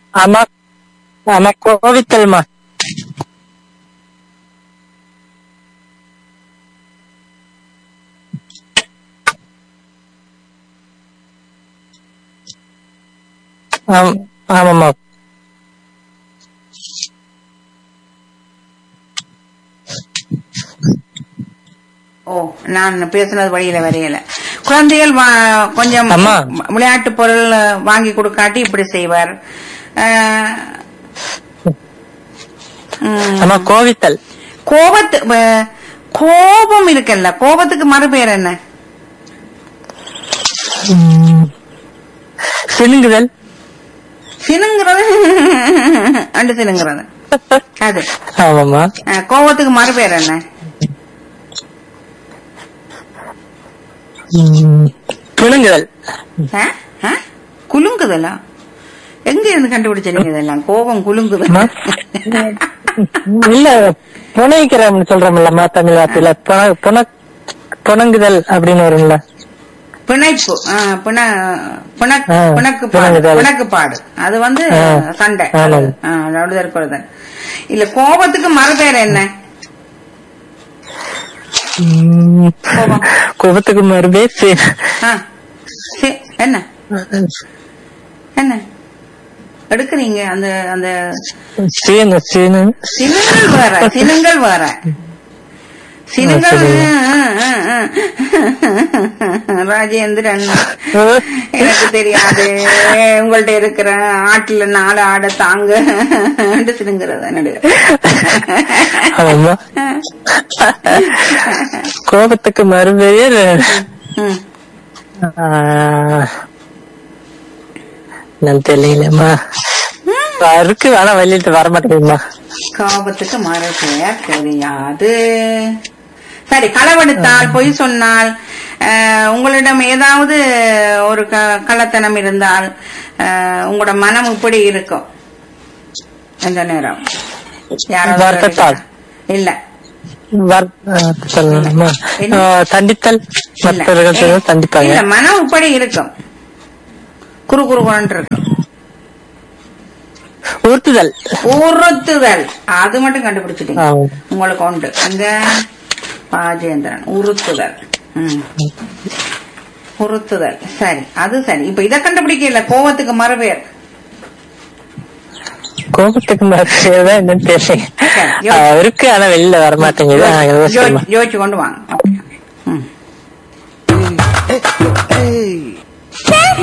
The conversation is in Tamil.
ஆமா ஆமா கோவித்தல்மா ஆம் ஆமாம்மா ஓ நான் பேசுனது வழியில வரையல குழந்தைகள் வா- கொஞ்சம் அம்மா. விளையாட்டு பொருள் வாங்கி கொடுக்காட்டி இப்படி செய்வார் அஹ், ம், ஆமா கோவித்தல் கோபத்து வ- கோபம் இருக்குல்ல கோபத்துக்கு மறுபெயர் என்ன ம், சினுங்குதல் சினுங்கிறது அண்டு சினுங்கிறது அது ஆமாம்மா அஹ், கோபத்துக்கு மறுபெயர் என்ன ம், குலுங்குதல் அஹ்? அஹ்? குலுங்குதலா எங்க இருந்து கண்டுபிடிச்சீங்க இதெல்லாம் கோபம் குலுங்குதல் அம்மா. இல்ல புனைக்கிறோம்னு சொல்றோம்லம்மா தமிழ் வார்த்தையில புன- புன- புணங்குதல் அப்படின்னு வரும்ல பிணைப்பு ஆ, பிண பிணக்கு ஆ, பிணக்கு பாடு பிணங்குதல். பிணக்கு பாடு அது வந்து ஆ, சண்டை ஆமாம். ஆ, ரவுடி இருக்கிறது இல்ல கோபத்துக்கு மறுபெயர் என்ன ம், கோபம். கோபத்துக்கு மறுபே சி- ஆ, சி- என்ன என்ன எடுக்கிறீங்க அந்த அந்த சீனு சீனு சினுங்கள் வேற சினுங்கள் வேற சினுங்கள் ராஜேந்திரன் எனக்கு தெரியாது உங்கள்ட்ட இருக்கிற ஆட்டுல நாலு ஆடை தாங்க சினுங்கிறது நடு ஆமா கோபத்துக்கு மறுபெயர் ம். ஆ, நான் தெரியலம்மா இருக்கு ஆனா வெளியிட்டு வர மாட்டேங்குதுமா கோபத்துக்கு மறுபெயர் தெரியாது சரி களவெடுத்தால் பொய் சொன்னால் அஹ், உங்களிடம் ஏதாவது ஒரு க- கள்ளத்தனம் இருந்தால் அஹ், உங்களோட மனம் இப்படி இருக்கும் எந்த நேரம் யாராவது வருத்தத்தால். இல்ல வர்- ஆ, சொல்லலாமா என்ன? ஆ, தண்டித்தல் இல்ல. மற்றவர்கள் செய்வது தண்டிப்பாங்க இல்ல மனம் இப்படி இருக்கும் குறு குறு குறன்னு இருக்கும் ஊர்த்துதல் உறுத்துதல் அது மட்டும் கண்டுபிடிச்சிட்டீங்க ஆமா. உங்களுக்கு உண்டு அங்க ராஜேந்திரன் உறுத்துதல் ம். உறுத்துதல் சரி அது சரி இப்ப இத கண்டுபிடிக்கல கோவத்துக்கு மறுபெயர் கோபத்துக்கு மறுபெயர் தான் என்னன்னு தெரியல சரி, ஆ, இருக்கு ஆனா வெளியில வர மாட்டேங்குது ஆ, யோசிக்கணுமா. யோசிச்சு கொண்டு வாங்க Okay. ம்